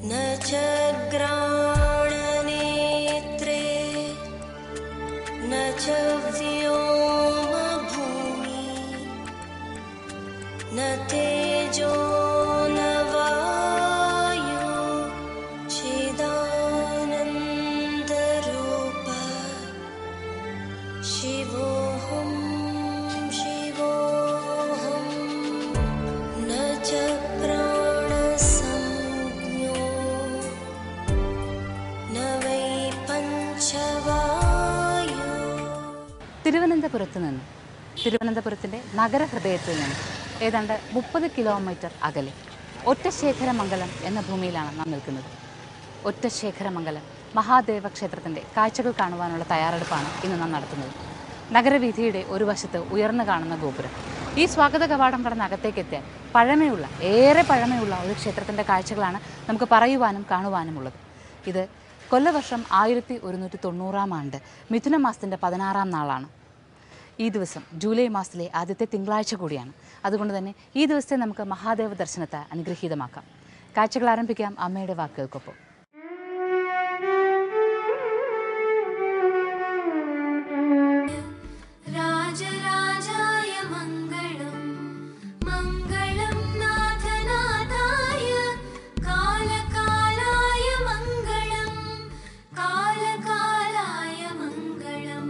न च ग्राणनेत्रे न च व्योमभूमि न तेजो न वायु चिदानन्दरूप शिवोऽहं शिवोऽहं न च प्राणसंज्ञो न वै पञ्चवायु തിരുവനന്തപുരത്ത് നിന്ന് തിരുവനന്തപുരത്തിൻ്റെ നഗരഹൃദയത്തിൽ നിന്ന് ഏതാണ്ട് മുപ്പത് കിലോമീറ്റർ അകലെ ഒറ്റശേഖരമംഗലം എന്ന ഭൂമിയിലാണ് നാം നിൽക്കുന്നത് ഒറ്റശേഖരമംഗലം മഹാദേവ ക്ഷേത്രത്തിൻ്റെ കാഴ്ചകൾ കാണുവാനുള്ള തയ്യാറെടുപ്പാണ് ഇന്ന് നാം നടത്തുന്നത് നഗരവീഥിയുടെ ഒരു വശത്ത് ഉയർന്നു കാണുന്ന ഗോപുരം ഈ സ്വാഗത കവാടം കടന്ന് അകത്തേക്ക് എത്തിയാൽ പഴമയുള്ള ഏറെ പഴമയുള്ള ഒരു ക്ഷേത്രത്തിൻ്റെ കാഴ്ചകളാണ് നമുക്ക് പറയുവാനും കാണുവാനുമുള്ളത് ഇത് കൊല്ലവർഷം ആയിരത്തി ഒരുന്നൂറ്റി തൊണ്ണൂറാം ആണ്ട് മിഥുന മാസത്തിൻ്റെ പതിനാറാം നാളാണ് ഈ ദിവസം ജൂലൈ മാസത്തിലെ ആദ്യത്തെ തിങ്കളാഴ്ച കൂടിയാണ് അതുകൊണ്ട് തന്നെ ഈ ദിവസത്തെ നമുക്ക് മഹാദേവ ദർശനത്തെ അനുഗ്രഹീതമാക്കാം കാഴ്ചകൾ ആരംഭിക്കാം അമ്മയുടെ വാക്കുകൾക്കൊപ്പം राजराजाय मङ्गलम् मङ्गलं नाथनाथाय कालकालाय मङ्गलम् कालकालाय मङ्गलम्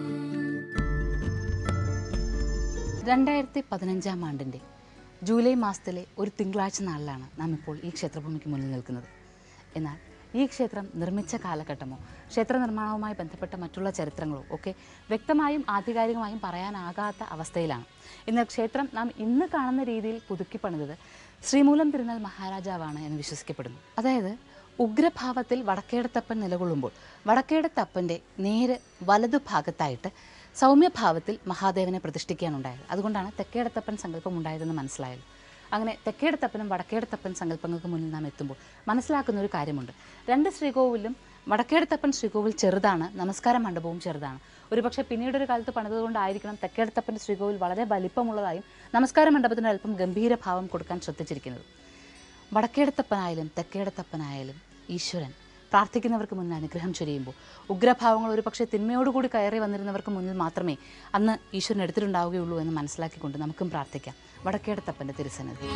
രണ്ടായിരത്തി പതിനഞ്ചാം ആണ്ടിൻ്റെ ജൂലൈ മാസത്തിലെ ഒരു തിങ്കളാഴ്ച നാളിലാണ് നാം ഇപ്പോൾ ഈ ക്ഷേത്രഭൂമിക്ക് മുന്നിൽ നിൽക്കുന്നത് എന്നാൽ ഈ ക്ഷേത്രം നിർമ്മിച്ച കാലഘട്ടമോ ക്ഷേത്ര നിർമ്മാണവുമായി ബന്ധപ്പെട്ട മറ്റുള്ള ചരിത്രങ്ങളോ ഒക്കെ വ്യക്തമായും ആധികാരികമായും പറയാനാകാത്ത അവസ്ഥയിലാണ് എന്നാൽ ക്ഷേത്രം നാം ഇന്ന് കാണുന്ന രീതിയിൽ പുതുക്കി പണിതത് ശ്രീമൂലം തിരുനാൾ മഹാരാജാവാണ് എന്ന് വിശ്വസിക്കപ്പെടുന്നു അതായത് ഉഗ്രഭാവത്തിൽ വടക്കേടത്തപ്പൻ നിലകൊള്ളുമ്പോൾ വടക്കേടത്തപ്പൻ്റെ നേര് വലതുഭാഗത്തായിട്ട് സൗമ്യഭാവത്തിൽ മഹാദേവനെ പ്രതിഷ്ഠിക്കുകയാണ് ഉണ്ടായത് അതുകൊണ്ടാണ് തെക്കേടത്തപ്പൻ സങ്കല്പം ഉണ്ടായതെന്ന് മനസ്സിലായത് അങ്ങനെ തെക്കേടത്തപ്പനും വടക്കേടത്തപ്പൻ സങ്കല്പങ്ങൾക്ക് മുന്നിൽ നാം എത്തുമ്പോൾ മനസ്സിലാക്കുന്ന ഒരു കാര്യമുണ്ട് രണ്ട് ശ്രീകോവിലും വടക്കേടത്തപ്പൻ ശ്രീകോവിൽ ചെറുതാണ് നമസ്കാര മണ്ഡപവും ചെറുതാണ് ഒരുപക്ഷെ പിന്നീട് ഒരു കാലത്ത് പണിതുകൊണ്ടായിരിക്കണം തെക്കേടത്തപ്പൻ്റെ ശ്രീകോവിൽ വളരെ വലിപ്പമുള്ളതായും നമസ്കാര മണ്ഡപത്തിന് അല്പം ഗംഭീര ഭാവം കൊടുക്കാൻ ശ്രദ്ധിച്ചിരിക്കുന്നത് വടക്കേടത്തപ്പനായാലും തെക്കേടത്തപ്പനായാലും ഈശ്വരൻ പ്രാർത്ഥിക്കുന്നവർക്ക് മുന്നിൽ അനുഗ്രഹം ചൊരിയുമ്പോൾ ഉഗ്രഭാവങ്ങൾ ഒരുപക്ഷെ തിന്മയോടുകൂടി കയറി വന്നിരുന്നവർക്ക് മുന്നിൽ മാത്രമേ അന്ന് ഈശ്വരൻ എടുത്തിട്ടുണ്ടാവുകയുള്ളൂ എന്ന് മനസ്സിലാക്കിക്കൊണ്ട് നമുക്കും പ്രാർത്ഥിക്കാം വടക്കേടത്തപ്പൻ്റെ തിരുസന്നിധി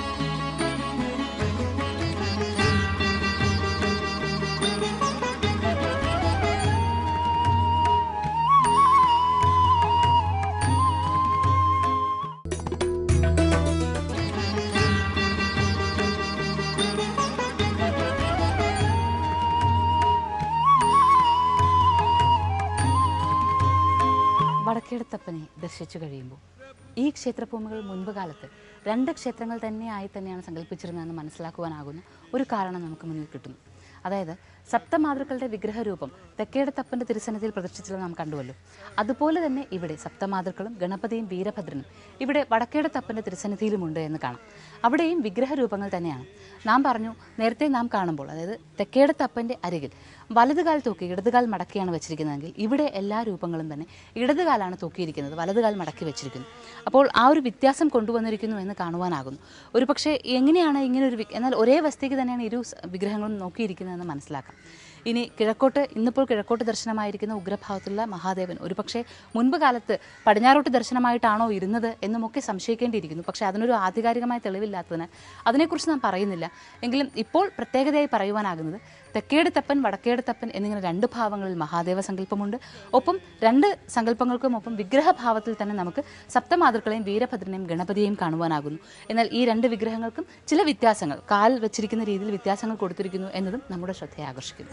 വടക്കേടത്തപ്പനെ ദർശിച്ചു കഴിയുമ്പോൾ ഈ ക്ഷേത്രഭൂമികൾ മുൻപ് കാലത്ത് രണ്ട് ക്ഷേത്രങ്ങൾ തന്നെയായി തന്നെയാണ് സങ്കല്പിച്ചിരുന്നതെന്ന് മനസ്സിലാക്കുവാനാകുന്ന ഒരു കാരണം നമുക്ക് മുന്നിൽ കിട്ടുന്നു അതായത് സപ്തമാതൃക്കളുടെ വിഗ്രഹരൂപം തെക്കേടത്തപ്പൻ്റെ തിരുസന്നിധിയിൽ പ്രതിഷ്ഠിച്ചത് നാം കണ്ടുവല്ലോ അതുപോലെ തന്നെ ഇവിടെ സപ്തമാതൃക്കളും ഗണപതിയും വീരഭദ്രനും ഇവിടെ വടക്കേടത്തപ്പൻ്റെ തിരുസന്നിധിയിലുമുണ്ട് എന്ന് കാണാം അവിടെയും വിഗ്രഹരൂപങ്ങൾ തന്നെയാണ് നാം പറഞ്ഞു നേരത്തെ നാം കാണുമ്പോൾ അതായത് തെക്കേടത്തപ്പൻ്റെ അരികിൽ വലതുകാൽ തൂക്കി ഇടതുകാൽ മടക്കിയാണ് വെച്ചിരിക്കുന്നതെങ്കിൽ ഇവിടെ എല്ലാ രൂപങ്ങളും തന്നെ ഇടതുകാലാണ് തൂക്കിയിരിക്കുന്നത് വലതുകാൽ മടക്കി വെച്ചിരിക്കുന്നു അപ്പോൾ ആ ഒരു വ്യത്യാസം കൊണ്ടുവന്നിരിക്കുന്നു എന്ന് കാണുവാനാകുന്നു ഒരു പക്ഷേ എങ്ങനെയാണ് ഇങ്ങനെ ഒരു വി- എന്നാൽ ഒരേ വസ്തുക്ക് തന്നെയാണ് ഇരു സ് വിഗ്രഹങ്ങളും നോക്കിയിരിക്കുന്നതെന്ന് മനസ്സിലാക്കാം ഇനി കിഴക്കോട്ട് ഇന്നിപ്പോൾ കിഴക്കോട്ട് ദർശനമായിരിക്കുന്ന ഉഗ്രഭാവത്തിലുള്ള മഹാദേവൻ ഒരുപക്ഷെ മുൻപ് കാലത്ത് പടിഞ്ഞാറോട്ട് ദർശനമായിട്ടാണോ ഇരുന്നത് എന്നുമൊക്കെ സംശയിക്കേണ്ടിയിരിക്കുന്നു പക്ഷേ അതിനൊരു ആധികാരികമായ തെളിവില്ലാത്തതിനാൽ അതിനെക്കുറിച്ച് നാം പറയുന്നില്ല എങ്കിലും ഇപ്പോൾ പ്രത്യേകതയായി പറയുവാനാകുന്നത് തെക്കേടത്തപ്പൻ വടക്കേടത്തപ്പൻ എന്നിങ്ങനെ രണ്ട് ഭാവങ്ങളിൽ മഹാദേവ സങ്കല്പമുണ്ട് ഒപ്പം രണ്ട് സങ്കല്പങ്ങൾക്കും ഒപ്പം വിഗ്രഹഭാവത്തിൽ തന്നെ നമുക്ക് സപ്തമാതൃക്കളെയും വീരഭദ്രനെയും ഗണപതിയെയും കാണുവാനാകുന്നു എന്നാൽ ഈ രണ്ട് വിഗ്രഹങ്ങൾക്കും ചില വ്യത്യാസങ്ങൾ കാൽ വെച്ചിരിക്കുന്ന രീതിയിൽ വ്യത്യാസങ്ങൾ കൊടുത്തിരിക്കുന്നു എന്നതും നമ്മുടെ ശ്രദ്ധയെ ആകർഷിക്കുന്നു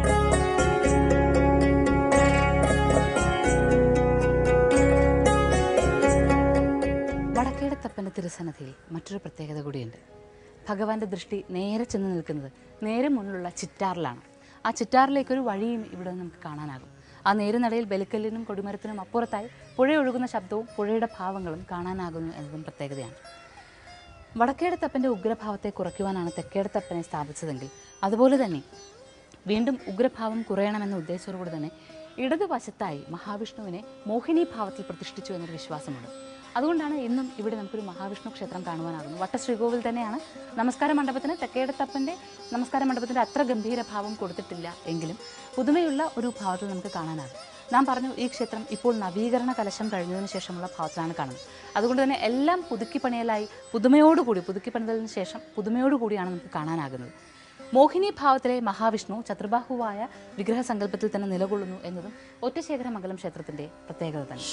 വടക്കേടത്തപ്പൻ്റെ തിരുസന്നിധിയിൽ മറ്റൊരു പ്രത്യേകത കൂടിയുണ്ട് ഭഗവാന്റെ ദൃഷ്ടി നേരെ ചെന്ന് നിൽക്കുന്നത് നേരെ മുന്നിലുള്ള ചിറ്റാറിലാണ് ആ ചിറ്റാറിലേക്കൊരു വഴിയും ഇവിടെ നമുക്ക് കാണാനാകും ആ നേരുനടയിൽ ബലിക്കല്ലിനും കൊടിമരത്തിനും അപ്പുറത്തായി പുഴയൊഴുകുന്ന ശബ്ദവും പുഴയുടെ ഭാവങ്ങളും കാണാനാകുന്നു എന്നതും പ്രത്യേകതയാണ് വടക്കേടത്തപ്പൻ്റെ ഉഗ്രഭാവത്തെ കുറയ്ക്കുവാനാണ് തെക്കേടത്തപ്പനെ സ്ഥാപിച്ചതെങ്കിൽ അതുപോലെ തന്നെ വീണ്ടും ഉഗ്രഭാവം കുറയണമെന്ന ഉദ്ദേശത്തോടുകൂടി തന്നെ ഇടതുവശത്തായി മഹാവിഷ്ണുവിനെ മോഹിനി ഭാവത്തിൽ പ്രതിഷ്ഠിച്ചു എന്നൊരു വിശ്വാസമുണ്ട് അതുകൊണ്ടാണ് ഇന്നും ഇവിടെ നമുക്കൊരു മഹാവിഷ്ണു ക്ഷേത്രം കാണുവാനാകുന്നത് വട്ടശ്രീകോവിൽ തന്നെയാണ് നമസ്കാര മണ്ഡപത്തിന് തെക്കേടത്തപ്പൻ്റെ നമസ്കാര മണ്ഡപത്തിൻ്റെ അത്ര ഗംഭീര ഭാവം കൊടുത്തിട്ടില്ല എങ്കിലും പുതുമയുള്ള ഒരു ഭാവത്തിൽ നമുക്ക് കാണാനാകും നാം പറഞ്ഞു ഈ ക്ഷേത്രം ഇപ്പോൾ നവീകരണ കലശം കഴിഞ്ഞതിന് ശേഷമുള്ള ഭാവത്തിലാണ് കാണുന്നത് അതുകൊണ്ട് തന്നെ എല്ലാം പുതുക്കി പണിയലായി പുതുമയോടുകൂടി പുതുക്കി പണിതലിന് ശേഷം പുതുമയോടുകൂടിയാണ് നമുക്ക് കാണാനാകുന്നത് മോഹിനി ഭാവത്തിലെ മഹാവിഷ്ണു ചതുർബാഹുവായ വിഗ്രഹസങ്കല്പത്തിൽ തന്നെ നിലകൊള്ളുന്നു എന്നതും ഒറ്റശേഖരമംഗലം ക്ഷേത്രത്തിന്റെ പ്രത്യേകത തന്നെ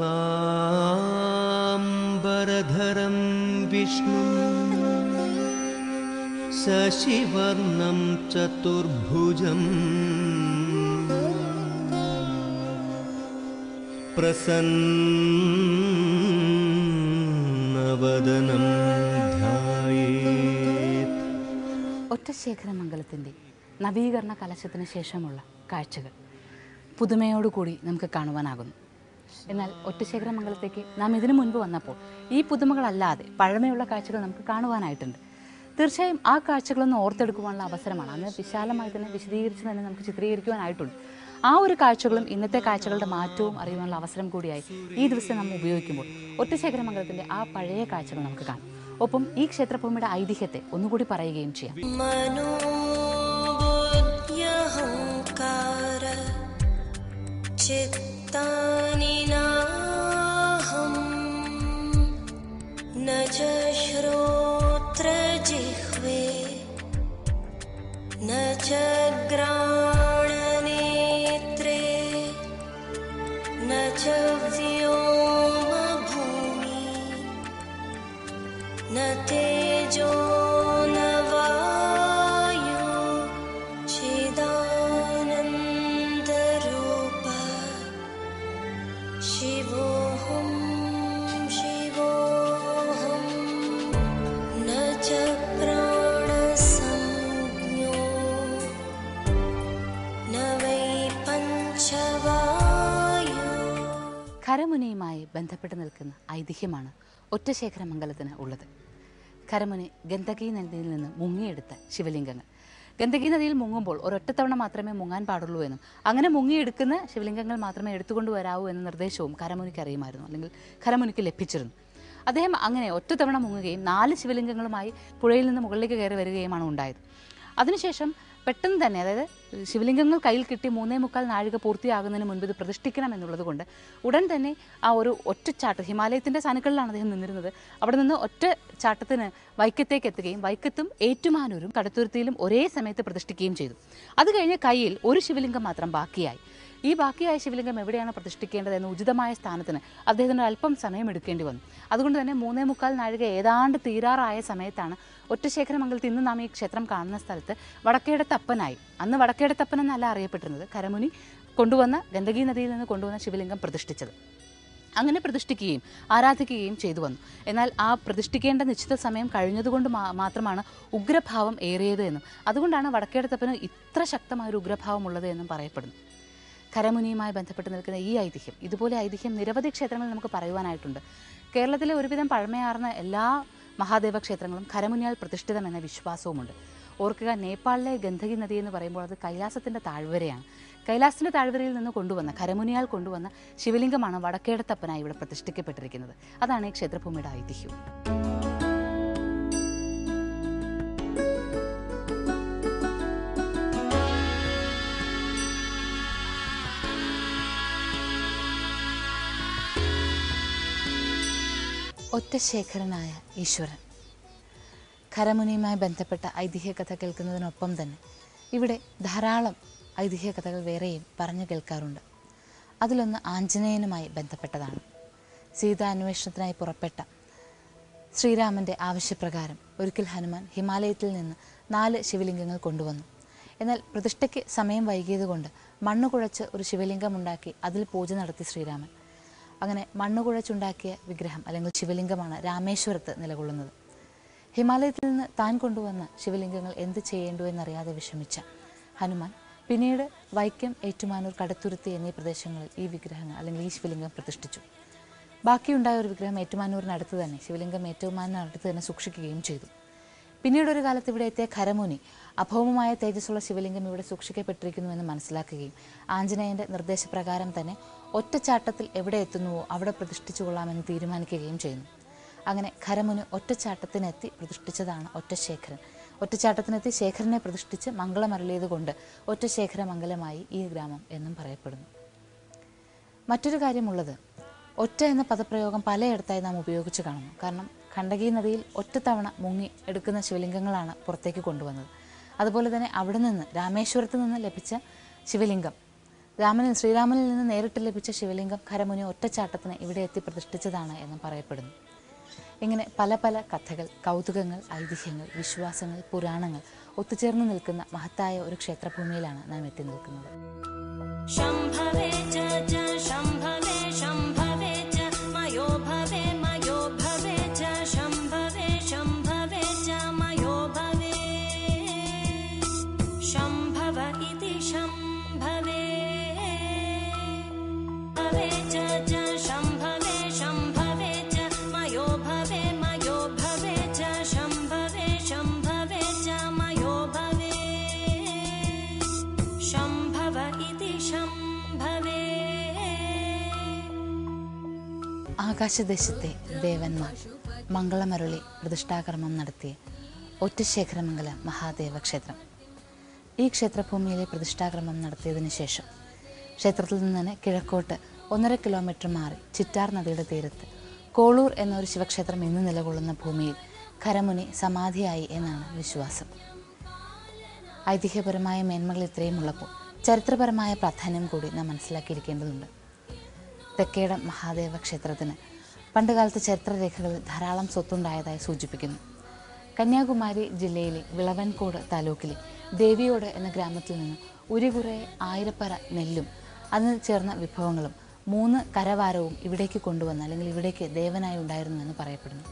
शुक्लाम्बरधरं विष्णुं शशिवर्णं चतुर्भुजम् प्रसन्नवदनं ध्यायेत् ഒറ്റശേഖരമംഗലത്തിന്റെ നവീകരണ കലശത്തിന് ശേഷമുള്ള കാഴ്ചകൾ പുതുമയോടുകൂടി നമുക്ക് കാണുവാനാകുന്നു എന്നാൽ ഒറ്റശേഖരമംഗലത്തേക്ക് നാം ഇതിനു മുൻപ് വന്നപ്പോൾ ഈ പുതുമകളല്ലാതെ പഴമയുള്ള കാഴ്ചകൾ നമുക്ക് കാണുവാനായിട്ടുണ്ട് തീർച്ചയായും ആ കാഴ്ചകളൊന്ന് ഓർത്തെടുക്കുവാനുള്ള അവസരമാണ് അന്ന് വിശാലമായി തന്നെ വിശദീകരിച്ച് തന്നെ നമുക്ക് ചിത്രീകരിക്കുവാനായിട്ടുണ്ട് ആ ഒരു കാഴ്ചകളും ഇന്നത്തെ കാഴ്ചകളുടെ മാറ്റവും അറിയുവാനുള്ള അവസരം കൂടിയായി ഈ ദിവസം നമ്മൾ ഉപയോഗിക്കുമ്പോൾ ഒറ്റശേഖരമംഗലത്തിന്റെ ആ പഴയ കാഴ്ചകൾ നമുക്ക് കാണാം ഒപ്പം ഈ ക്ഷേത്രഭൂമിയുടെ ഐതിഹ്യത്തെ ഒന്നുകൂടി പറയുകയും ചെയ്യാം मनोबुद्ध्यहङ्कार चित्तानि नाहम् न च श्रोत्रजिह्वे न च ग्राणनेत्रे न च व्योमभूमि न तेजो न वायु चिदानन्दरूप शिवोऽहं शिवोऽहं न च प्राणसंज्ञो न वै पञ्चवायु ഖരമുനിയുമായി ബന്ധപ്പെട്ട് നിൽക്കുന്ന ഐതിഹ്യമാണ് ഒറ്റശേഖരമംഗലത്തിന് ഉള്ളത് ഖരമുനി ഗന്ദകി നദിയിൽ നിന്ന് മുങ്ങിയെടുത്ത ശിവലിംഗങ്ങൾ ഗന്ദകി നദിയിൽ മുങ്ങുമ്പോൾ ഒരൊറ്റത്തവണ മാത്രമേ മുങ്ങാൻ പാടുള്ളൂ എന്നും അങ്ങനെ മുങ്ങിയെടുക്കുന്ന ശിവലിംഗങ്ങൾ മാത്രമേ എടുത്തുകൊണ്ട് വരാവൂ എന്ന നിർദ്ദേശവും ഖരമുനിക്ക് അറിയുമായിരുന്നു അല്ലെങ്കിൽ ഖരമുനിക്ക് ലഭിച്ചിരുന്നു അദ്ദേഹം അങ്ങനെ ഒറ്റത്തവണ മുങ്ങുകയും നാല് ശിവലിംഗങ്ങളുമായി പുഴയിൽ നിന്ന് മുകളിലേക്ക് കയറി വരികയുമാണ് ഉണ്ടായത് അതിനുശേഷം പെട്ടെന്ന് തന്നെ അതായത് ശിവലിംഗങ്ങൾ കയ്യിൽ കിട്ടി മൂന്നേ മുക്കാൽ നാഴിക പൂർത്തിയാകുന്നതിന് മുൻപ് ഇത് പ്രതിഷ്ഠിക്കണം എന്നുള്ളത് കൊണ്ട് ഉടൻ തന്നെ ആ ഒരു ഒറ്റച്ചാട്ട് ഹിമാലയത്തിൻ്റെ സാനുക്കളിലാണ് അദ്ദേഹം നിന്നിരുന്നത് അവിടെ നിന്ന് ഒറ്റ ചാട്ടത്തിന് വൈക്കത്തേക്ക് എത്തുകയും വൈക്കത്തും ഏറ്റുമാനൂരും കടത്തുരുത്തിയിലും ഒരേ സമയത്ത് പ്രതിഷ്ഠിക്കുകയും ചെയ്തു അത് കഴിഞ്ഞ് കയ്യിൽ ഒരു ശിവലിംഗം മാത്രം ബാക്കിയായി ഈ ബാക്കിയായ ശിവലിംഗം എവിടെയാണ് പ്രതിഷ്ഠിക്കേണ്ടത് എന്ന ഉചിതമായ സ്ഥാനത്തിന് അദ്ദേഹത്തിന് അല്പം സമയം എടുക്കേണ്ടി വന്നു അതുകൊണ്ട് തന്നെ മൂന്നേ മുക്കാൽ നാഴിക ഏതാണ്ട് തീരാറായ സമയത്താണ് ഒറ്റശേഖരമംഗലത്ത് ഇന്ന് നാം ഈ ക്ഷേത്രം കാണുന്ന സ്ഥലത്ത് വടക്കേടത്തപ്പനായി അന്ന് വടക്കേടത്തപ്പൻ എന്നല്ല അറിയപ്പെട്ടിരുന്നത് കരമുനി കൊണ്ടുവന്ന ഗണ്ഡകി നദിയിൽ നിന്ന് കൊണ്ടുവന്ന ശിവലിംഗം പ്രതിഷ്ഠിച്ചത് അങ്ങനെ പ്രതിഷ്ഠിക്കുകയും ആരാധിക്കുകയും ചെയ്തു വന്നു എന്നാൽ ആ പ്രതിഷ്ഠിക്കേണ്ട നിശ്ചിത സമയം കഴിഞ്ഞതുകൊണ്ട് മാ- മാത്രമാണ് ഉഗ്രഭാവം ഏറിയത് എന്നും അതുകൊണ്ടാണ് വടക്കേടത്തപ്പന് ഇത്ര ശക്തമായ ഒരു ഉഗ്രഭാവം ഉള്ളത് എന്നും പറയപ്പെടുന്നു ഖരമുനിയുമായി ബന്ധപ്പെട്ട് നിൽക്കുന്ന ഈ ഐതിഹ്യം ഇതുപോലെ ഐതിഹ്യം നിരവധി ക്ഷേത്രങ്ങളിൽ നമുക്ക് പറയുവാനായിട്ടുണ്ട് കേരളത്തിലെ ഒരുവിധം പഴമയാർന്ന എല്ലാ മഹാദേവ ക്ഷേത്രങ്ങളും ഖരമുനിയാൽ പ്രതിഷ്ഠിതമെന്ന വിശ്വാസവുമുണ്ട് ഓർക്കുക നേപ്പാളിലെ ഗന്ധകി നദി എന്ന് പറയുമ്പോൾ അത് കൈലാസത്തിൻ്റെ താഴ്വരയാണ് കൈലാസത്തിൻ്റെ താഴ്വരയിൽ നിന്ന് കൊണ്ടുവന്ന ഖരമുനിയാൽ കൊണ്ടുവന്ന ശിവലിംഗമാണ് വടക്കേടത്തപ്പനായി ഇവിടെ പ്രതിഷ്ഠിക്കപ്പെട്ടിരിക്കുന്നത് അതാണ് ഈ ക്ഷേത്രഭൂമിയുടെ ഐതിഹ്യം ഒറ്റശേഖരനായ ഈശ്വരൻ ഖരമുനിയുമായി ബന്ധപ്പെട്ട ഐതിഹ്യ കഥ കേൾക്കുന്നതിനൊപ്പം തന്നെ ഇവിടെ ധാരാളം ഐതിഹ്യ കഥകൾ വേറെയും പറഞ്ഞു കേൾക്കാറുണ്ട് അതിലൊന്ന് ആഞ്ജനേയനുമായി ബന്ധപ്പെട്ടതാണ് സീതാ അന്വേഷണത്തിനായി പുറപ്പെട്ട ശ്രീരാമൻ്റെ ആവശ്യപ്രകാരം ഒരിക്കൽ ഹനുമാൻ ഹിമാലയത്തിൽ നിന്ന് നാല് ശിവലിംഗങ്ങൾ കൊണ്ടുവന്നു എന്നാൽ പ്രതിഷ്ഠയ്ക്ക് സമയം വൈകിയതുകൊണ്ട് മണ്ണ് കുഴച്ച് ഒരു ശിവലിംഗമുണ്ടാക്കി അതിൽ പൂജ നടത്തി ശ്രീരാമൻ അങ്ങനെ മണ്ണ് കുഴച്ചുണ്ടാക്കിയ വിഗ്രഹം അല്ലെങ്കിൽ ശിവലിംഗമാണ് രാമേശ്വരത്ത് നിലകൊള്ളുന്നത് ഹിമാലയത്തിൽ നിന്ന് താൻ കൊണ്ടുവന്ന ശിവലിംഗങ്ങൾ എന്ത് ചെയ്യേണ്ടു എന്നറിയാതെ വിഷമിച്ച ഹനുമാൻ പിന്നീട് വൈക്കം ഏറ്റുമാനൂർ കടത്തുരുത്തി എന്നീ പ്രദേശങ്ങളിൽ ഈ വിഗ്രഹങ്ങൾ അല്ലെങ്കിൽ ഈ ശിവലിംഗം പ്രതിഷ്ഠിച്ചു ബാക്കിയുണ്ടായ ഒരു വിഗ്രഹം ഏറ്റുമാനൂരിനടുത്ത് തന്നെ ശിവലിംഗം ഏറ്റുമാനൂരിനടുത്ത് തന്നെ സൂക്ഷിക്കുകയും ചെയ്തു പിന്നീട് ഒരു കാലത്ത് ഇവിടെ എത്തിയ ഖരമുനി അഭൗമമായ തേജസ്സുള്ള ശിവലിംഗം ഇവിടെ സൂക്ഷിക്കപ്പെട്ടിരിക്കുന്നുവെന്ന് മനസ്സിലാക്കുകയും ആഞ്ജനേയന്റെ നിർദ്ദേശപ്രകാരം തന്നെ ഒറ്റച്ചാട്ടത്തിൽ എവിടെ എത്തുന്നുവോ അവിടെ പ്രതിഷ്ഠിച്ചു കൊള്ളാമെന്ന് തീരുമാനിക്കുകയും ചെയ്യുന്നു അങ്ങനെ ഖരമുനി ഒറ്റച്ചാട്ടത്തിനെത്തി പ്രതിഷ്ഠിച്ചതാണ് ഒറ്റശേഖരൻ ഒറ്റച്ചാട്ടത്തിനെത്തി ശേഖരനെ പ്രതിഷ്ഠിച്ച് മംഗളമരളിയത് കൊണ്ട് ഒറ്റശേഖര മംഗലമായി ഈ ഗ്രാമം എന്നും പറയപ്പെടുന്നു മറ്റൊരു കാര്യമുള്ളത് ഒറ്റ എന്ന പദപ്രയോഗം പലയിടത്തായി നാം ഉപയോഗിച്ച് കാണുന്നു കാരണം ഖണ്ഡകി നദിയിൽ ഒറ്റത്തവണ മുങ്ങി എടുക്കുന്ന ശിവലിംഗങ്ങളാണ് പുറത്തേക്ക് കൊണ്ടുവന്നത് അതുപോലെ തന്നെ അവിടെ നിന്ന് രാമേശ്വരത്ത് നിന്ന് ലഭിച്ച ശിവലിംഗം രാമനിൽ ശ്രീരാമനിൽ നിന്ന് നേരിട്ട് ലഭിച്ച ശിവലിംഗം ഖരമുനി ഒറ്റച്ചാട്ടത്തിന് ഇവിടെ എത്തി പ്രതിഷ്ഠിച്ചതാണ് എന്ന് പറയപ്പെടുന്നു ഇങ്ങനെ പല പല കഥകൾ കൗതുകങ്ങൾ ഐതിഹ്യങ്ങൾ വിശ്വാസങ്ങൾ പുരാണങ്ങൾ ഒത്തുചേർന്ന് നിൽക്കുന്ന മഹത്തായ ഒരു ക്ഷേത്രഭൂമിയിലാണ് നാം എത്തി നിൽക്കുന്നത് शम्भवे च च शम्भवे शम्भवे च मयो भवे मयो भवे च शम्भवे शम्भवे च मयो भवे शम्भव इति शम्भवे भवे च च शम्भवे शम्भवे च मयो भवे मयो भवे च शम्भवे शम्भवे च मयो भवे शम्भव इति शम्भवे ആകാശദേശത്തെ ദേവന്മാർ മംഗളമരുളി പ്രതിഷ്ഠാകർമ്മം നടത്തിയ ഒറ്റശേഖരമംഗല മഹാദേവ ക്ഷേത്രം ഈ ക്ഷേത്രഭൂമിയിലെ പ്രതിഷ്ഠാകർമ്മം നടത്തിയതിനു ശേഷം ക്ഷേത്രത്തിൽ നിന്ന് തന്നെ കിഴക്കോട്ട് ഒന്നര കിലോമീറ്റർ മാറി ചിറ്റാർ നദിയുടെ തീരത്ത് കോളൂർ എന്നൊരു ശിവക്ഷേത്രം ഇന്ന് നിലകൊള്ളുന്ന ഭൂമിയിൽ ഖരമുനി സമാധിയായി എന്നാണ് വിശ്വാസം ഐതിഹ്യപരമായ മേന്മകൾ ഇത്രയും ഉള്ളപ്പോൾ ചരിത്രപരമായ പ്രാധാന്യം കൂടി നാം മനസ്സിലാക്കിയിരിക്കേണ്ടതുണ്ട് തെക്കേടം മഹാദേവ ക്ഷേത്രത്തിന് പണ്ടുകാലത്ത് ചരിത്രരേഖകളിൽ ധാരാളം സ്വത്തുണ്ടായതായി സൂചിപ്പിക്കുന്നു കന്യാകുമാരി ജില്ലയിലെ വിളവൻകോട് താലൂക്കിലെ ദേവിയോട് എന്ന ഗ്രാമത്തിൽ നിന്ന് ഒരു കുറേ ആയിരപ്പറ നെല്ലും അതിന് ചേർന്ന വിഭവങ്ങളും മൂന്ന് കരവാരവും ഇവിടേക്ക് കൊണ്ടുവന്ന അല്ലെങ്കിൽ ഇവിടേക്ക് ദേവനായി ഉണ്ടായിരുന്നു എന്ന് പറയപ്പെടുന്നു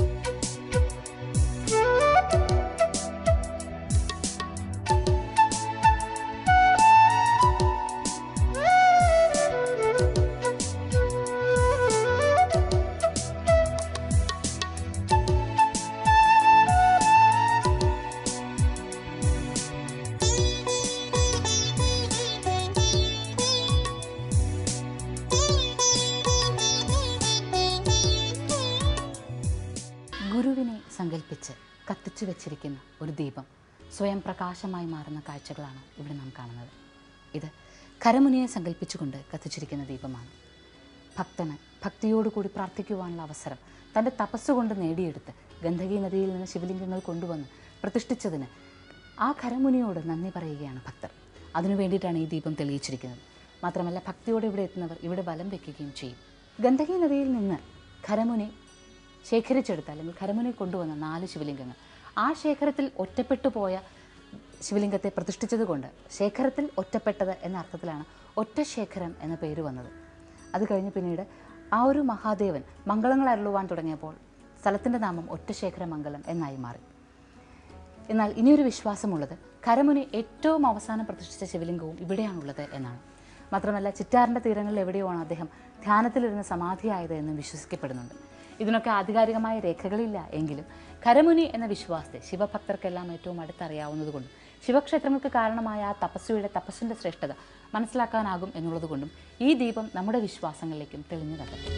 ഗുരുവിനെ സങ്കല്പിച്ച് കത്തിച്ചു വെച്ചിരിക്കുന്ന ഒരു ദീപം സ്വയം പ്രകാശമായി മാറുന്ന കാഴ്ചകളാണ് ഇവിടെ നാം കാണുന്നത് ഇത് കരമുനിയെ സങ്കല്പിച്ചുകൊണ്ട് കത്തിച്ചിരിക്കുന്ന ദീപമാണ് ഭക്തന് ഭക്തിയോടുകൂടി പ്രാർത്ഥിക്കുവാനുള്ള അവസരം തൻ്റെ തപസ്സുകൊണ്ട് നേടിയെടുത്ത് ഗന്ധകി നദിയിൽ നിന്ന് ശിവലിംഗങ്ങൾ കൊണ്ടുവന്ന് പ്രതിഷ്ഠിച്ചതിന് ആ കരമുനിയോട് നന്ദി പറയുകയാണ് ഭക്തർ അതിനു വേണ്ടിയിട്ടാണ് ഈ ദീപം തെളിയിച്ചിരിക്കുന്നത് മാത്രമല്ല ഭക്തിയോടെ ഇവിടെ എത്തുന്നവർ ഇവിടെ ബലം വയ്ക്കുകയും ചെയ്യും ഗന്ധകി നദിയിൽ നിന്ന് ഖരമുനി ശേഖരിച്ചെടുത്ത അല്ലെങ്കിൽ ഖരമുനി കൊണ്ടുവന്ന നാല് ശിവലിംഗങ്ങൾ ആ ശേഖരത്തിൽ ഒറ്റപ്പെട്ടു പോയ ശിവലിംഗത്തെ പ്രതിഷ്ഠിച്ചതുകൊണ്ട് ശേഖരത്തിൽ ഒറ്റപ്പെട്ടത് എന്ന അർത്ഥത്തിലാണ് ഒറ്റശേഖരം എന്ന പേര് വന്നത് അത് കഴിഞ്ഞ് പിന്നീട് ആ ഒരു മഹാദേവൻ മംഗളങ്ങൾ അരുളുവാൻ തുടങ്ങിയപ്പോൾ സ്ഥലത്തിൻ്റെ നാമം ഒറ്റശേഖര മംഗലം എന്നായി മാറി എന്നാൽ ഇനിയൊരു വിശ്വാസമുള്ളത് കരമുനി ഏറ്റവും അവസാനം പ്രതിഷ്ഠിച്ച ശിവലിംഗവും ഇവിടെയാണുള്ളത് എന്നാണ് മാത്രമല്ല ചിറ്റാറിൻ്റെ തീരങ്ങളിൽ എവിടെയാണ് അദ്ദേഹം ധ്യാനത്തിലിരുന്ന് സമാധിയായത് എന്നും വിശ്വസിക്കപ്പെടുന്നുണ്ട് ഇതിനൊക്കെ ആധികാരികമായ രേഖകളില്ല എങ്കിലും കരമുനി എന്ന വിശ്വാസത്തെ ശിവഭക്തർക്കെല്ലാം ഏറ്റവും അടുത്തറിയാവുന്നതുകൊണ്ടും ശിവക്ഷേത്രങ്ങൾക്ക് കാരണമായ ആ തപസ്വിയുടെ തപസ്സിൻ്റെ ശ്രേഷ്ഠത മനസ്സിലാക്കാനാകും എന്നുള്ളതുകൊണ്ടും ഈ ദീപം നമ്മുടെ വിശ്വാസങ്ങളിലേക്കും തെളിഞ്ഞു കത്തട്ടെ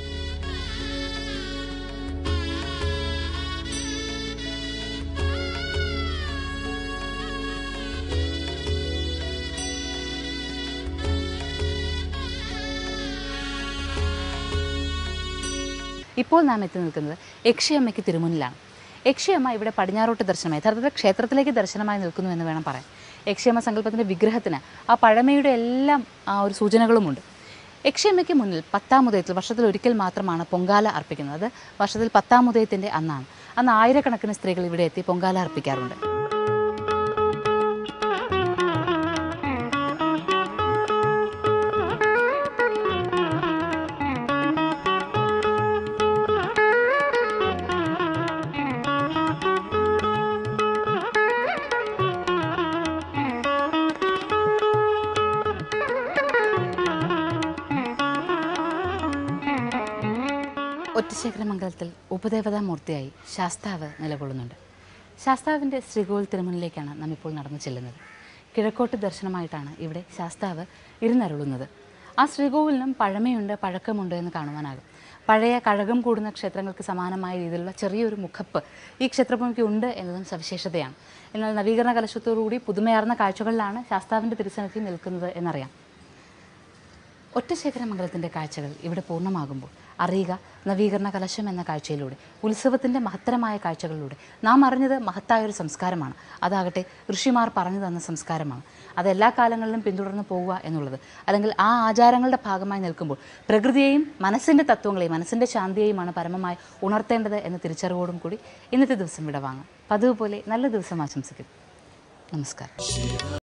ഇപ്പോൾ നാം എത്തി നിൽക്കുന്നത് യക്ഷിയമ്മയ്ക്ക് തിരുമുന്നിലാണ് യക്ഷിയമ്മ ഇവിടെ പടിഞ്ഞാറോട്ട് ദർശനമായി യഥാർത്ഥത്തിൽ ക്ഷേത്രത്തിലേക്ക് ദർശനമായി നിൽക്കുന്നു എന്ന് വേണം പറയാൻ യക്ഷിയമ്മ സങ്കല്പത്തിൻ്റെ വിഗ്രഹത്തിന് ആ പഴമയുടെ എല്ലാം ആ ഒരു സൂചനകളുമുണ്ട് യക്ഷിയമ്മയ്ക്ക് മുന്നിൽ പത്താം ഉദയത്തിൽ വർഷത്തിൽ ഒരിക്കൽ മാത്രമാണ് പൊങ്കാല അർപ്പിക്കുന്നത് അത് വർഷത്തിൽ പത്താം ഉദയത്തിൻ്റെ അന്നാണ് അന്ന് ആയിരക്കണക്കിന് സ്ത്രീകൾ ഇവിടെ എത്തി പൊങ്കാല അർപ്പിക്കാറുണ്ട് ഒറ്റശേഖരമംഗലത്തിൽ ഉപദേവതാ മൂർത്തിയായി ശാസ്താവ് നിലകൊള്ളുന്നുണ്ട് ശാസ്താവിൻ്റെ ശ്രീകോവിൽ തിരുമുന്നിലേക്കാണ് നാം ഇപ്പോൾ നടന്നു ചെല്ലുന്നത് കിഴക്കോട്ട് ദർശനമായിട്ടാണ് ഇവിടെ ശാസ്താവ് ഇരുന്നരുളുന്നത് ആ ശ്രീകോവിലിനും പഴമയുണ്ട് പഴക്കമുണ്ട് എന്ന് കാണുവാനാകും പഴയ കഴകം കൂടുന്ന ക്ഷേത്രങ്ങൾക്ക് സമാനമായ രീതിയിലുള്ള ചെറിയൊരു മുഖപ്പ് ഈ ക്ഷേത്രഭൂമിക്ക് ഉണ്ട് എന്നതും സവിശേഷതയാണ് എന്നാൽ നവീകരണ കലശത്തോടുകൂടി പുതുമയാർന്ന കാഴ്ചകളിലാണ് ശാസ്താവിൻ്റെ തിരുസന്നിധി നിൽക്കുന്നത് എന്നറിയാം ഒറ്റശേഖരമംഗലത്തിൻ്റെ കാഴ്ചകൾ ഇവിടെ പൂർണ്ണമാകുമ്പോൾ അറിയുക നവീകരണ കലശം എന്ന കാഴ്ചയിലൂടെ ഉത്സവത്തിൻ്റെ മഹത്തരമായ കാഴ്ചകളിലൂടെ നാം അറിഞ്ഞത് മഹത്തായ ഒരു സംസ്കാരമാണ് അതാകട്ടെ ഋഷിമാർ പറഞ്ഞു തന്ന സംസ്കാരമാണ് അത് എല്ലാ കാലങ്ങളിലും പിന്തുടർന്ന് പോവുക എന്നുള്ളത് അല്ലെങ്കിൽ ആ ആചാരങ്ങളുടെ ഭാഗമായി നിൽക്കുമ്പോൾ പ്രകൃതിയെയും മനസ്സിൻ്റെ തത്വങ്ങളെയും മനസ്സിൻ്റെ ശാന്തിയെയുമാണ് പരമമായി ഉണർത്തേണ്ടത് എന്ന തിരിച്ചറിവോടും കൂടി ഇന്നത്തെ ദിവസം വിടവാങ്ങാം പതിവ് പോലെ നല്ല ദിവസം ആശംസിക്കുന്നു നമസ്കാരം